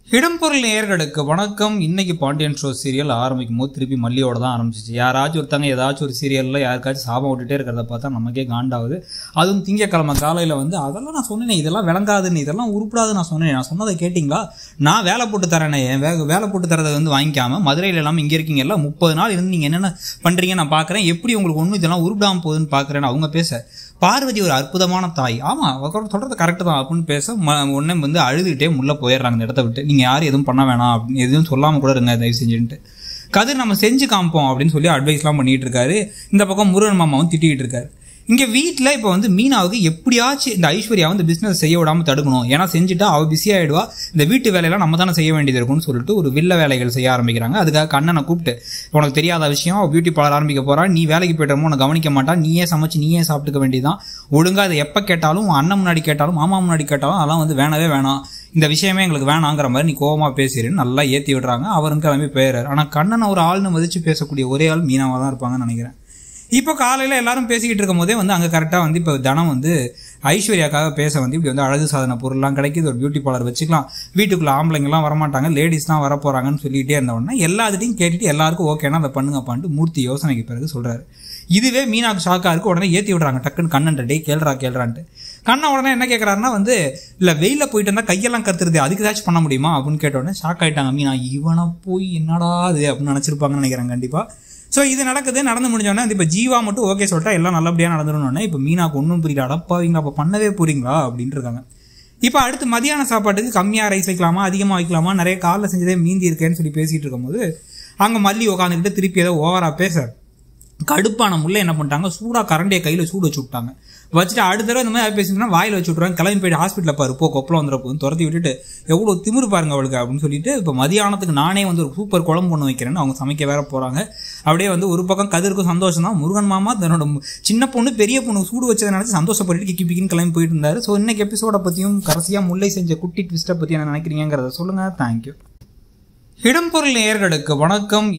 இடம்பொருள் நேயர்களுக்கு வணக்கம் இன்னைக்கு பாண்டியன் ஷோ சீரியல் ஆரம்பிக்கும் போது திருப்பி மல்லியோட தான் ஆரம்பிச்சிச்சு யாராச்சும் ஒருத்தங்க ஏதாச்சும் ஒரு சீரியலில் யாருக்காச்சும் சாபம் விட்டுட்டே இருக்கிறத பார்த்தா நமக்கே காண்டாகுது அதுவும் திங்கக்கிழமை காலையில் வந்து அதெல்லாம் நான் சொன்னேனே இதெல்லாம் விளங்காதுன்னு இதெல்லாம் உருப்படாது நான் சொன்னேன் நான் சொன்னதை கேட்டிங்களா நான் வேலை போட்டு தரேனே என் வே வேலை போட்டு தரதை வந்து வாங்கிக்காம மதுரையில் எல்லாம் இங்கே இருக்கீங்க எல்லாம் முப்பது நாள் இருந்து நீங்கள் என்னென்ன பண்ணுறீங்க நான் பார்க்குறேன் எப்படி உங்களுக்கு ஒன்றும் இதெல்லாம் உருப்பிடாமல் போகுதுன்னு பார்க்குறேன்னு அவங்க பேச பார்வதி ஒரு அற்புதமான தாய் ஆமாம் அவர் சொல்கிறது கரெக்டு தான் அப்படின்னு பேச ம உடனே வந்து அழுதுகிட்டே முள்ள போயிடுறாங்க இந்த இடத்த விட்டு நீங்கள் யாரும் எதுவும் பண்ண வேணாம் அப்படின்னு எதுவும் சொல்லாமல் கூட இருங்க தயவு செஞ்சுன்ட்டு கதிர் நம்ம செஞ்சு காமிப்போம் அப்படின்னு சொல்லி அட்வைஸ்லாம் பண்ணிட்டு இருக்காரு இந்த பக்கம் முருகன் மாமாவும் திட்டிகிட்டு இருக்காரு இங்கே வீட்டில் இப்போ வந்து மீனாவுக்கு எப்படியாச்சும் இந்த ஐஸ்வர்யா வந்து பிஸ்னஸ் செய்ய விடாமல் தடுக்கணும் ஏன்னா செஞ்சுட்டா அவள் பிஸி ஆகிடுவா இந்த வீட்டு வேலையெல்லாம் நம்ம தானே செய்ய வேண்டியது இருக்கும்னு சொல்லிட்டு ஒரு வில்ல வேலைகள் செய்ய ஆரம்பிக்கிறாங்க அதுக்காக கண்ணனை கூப்பிட்டு உனக்கு தெரியாத விஷயம் அவள் பியூட்டி பார்லர் ஆரம்பிக்க போறா நீ வேலைக்கு போயிட்டமோ உனக்கு கவனிக்க மாட்டா நீயே சமைச்சு நீயே சாப்பிட்டுக்க வேண்டியதான் ஒழுங்காக அதை எப்போ கேட்டாலும் உன் அண்ணன் முன்னாடி கேட்டாலும் மாமா முன்னாடி கேட்டாலும் அதெல்லாம் வந்து வேணவே வேணாம் இந்த விஷயமே எங்களுக்கு வேணாங்கிற மாதிரி நீ கோவமாக பேசிடுன்னு நல்லா ஏற்றி விடுறாங்க அவரும் கிளம்பி போயிடுறாரு ஆனால் கண்ணனை ஒரு ஆள்னு மதிச்சு பேசக்கூடிய ஒரே ஆள் மீனாவாக தான் இருப்பாங்கன்னு நினைக்கிறேன் இப்போ காலையில் எல்லாரும் பேசிக்கிட்டு இருக்கும் போதே வந்து அங்கே கரெக்டாக வந்து இப்போ தனம் வந்து ஐஸ்வர்யாக்காக பேச வந்து இப்படி வந்து அழகு சாதன பொருள்லாம் கிடைக்குது ஒரு பியூட்டி பார்லர் வச்சுக்கலாம் வீட்டுக்குள்ள ஆம்பளைங்கலாம் வரமாட்டாங்க லேடிஸ் தான் வர போகிறாங்கன்னு சொல்லிகிட்டே இருந்தவொடனே எல்லாத்தையும் கேட்டுட்டு எல்லாருக்கும் ஓகேனா அதை பண்ணுங்கப்பான்ட்டு மூர்த்தி யோசனைக்கு பிறகு சொல்கிறாரு இதுவே மீனாக்கு ஷாக்காக இருக்கு உடனே ஏற்றி விடுறாங்க டக்குன்னு கண்ணன் டே கேள்றா கேள்றான்ட்டு கண்ணா உடனே என்ன கேட்குறாருன்னா வந்து இல்லை வெயிலில் போயிட்டு இருந்தால் கையெல்லாம் கத்துறது அதுக்கு ஏதாச்சும் பண்ண முடியுமா அப்படின்னு கேட்ட உடனே ஷாக் ஆகிட்டாங்க மீனா இவனை போய் என்னடா அது அப்படின்னு நினச்சிருப்பாங்கன்னு நினைக்கிறேன் கண்டிப்பாக ஸோ இது நடக்குது நடந்து முடிஞ்சோடனே இப்போ ஜீவா மட்டும் ஓகே சொல்லிட்டா எல்லாம் நல்லபடியாக நடந்துடணுன்னே இப்போ மீனாக்கு ஒன்றும் புரியல அடப்பாவீங்களா அப்போ பண்ணவே போறீங்களா அப்படின்ட்டு இருக்காங்க இப்போ அடுத்து மதியான சாப்பாட்டுக்கு கம்மியாக ரைஸ் வைக்கலாமா அதிகமாக வைக்கலாமா நிறைய காலைல செஞ்சதே மீந்தி இருக்கேன்னு சொல்லி பேசிகிட்டு இருக்கும்போது அங்கே மல்லி உட்காந்துக்கிட்டு திருப்பி ஏதோ ஓவராக பேச கடுப்பான முள்ள என்ன பண்ணிட்டாங்க சூடாக கரண்டியை கையில் சூடு வச்சு விட்டாங்க வச்சுட்டு அடுத்த தடவை இந்த மாதிரி பேசிங்கன்னா வாயில் வச்சு விட்ருவாங்க கிளம்பி போயிட்டு ஹாஸ்பிட்டலில் பாரு போ கொப்பளம் வந்துட போகுது துரத்தி விட்டுட்டு எவ்வளோ திமிரு பாருங்க அவளுக்கு அப்படின்னு சொல்லிட்டு இப்போ மதியானத்துக்கு நானே வந்து ஒரு சூப்பர் குழம்பு ஒன்று வைக்கிறேன்னு அவங்க சமைக்க வேற போகிறாங்க அப்படியே வந்து ஒரு பக்கம் கதிர்க்கும் சந்தோஷம் தான் முருகன் மாமா தன்னோட சின்ன பொண்ணு பெரிய பொண்ணு சூடு வச்சதை நினச்சி சந்தோஷப்பட்டு கிக்கி பிக்கின்னு கிளம்பி போயிட்டு இருந்தாரு ஸோ இன்னைக்கு எபிசோட பற்றியும் கடைசியாக முல்லை செஞ்ச குட்டி ட்விஸ்ட்டை பற்றி என்ன நினைக்கிறீங்கிறத சொல்லுங்கள் தேங்க்யூ இடம்பொருள் நேயர்களுக்கு வணக்கம்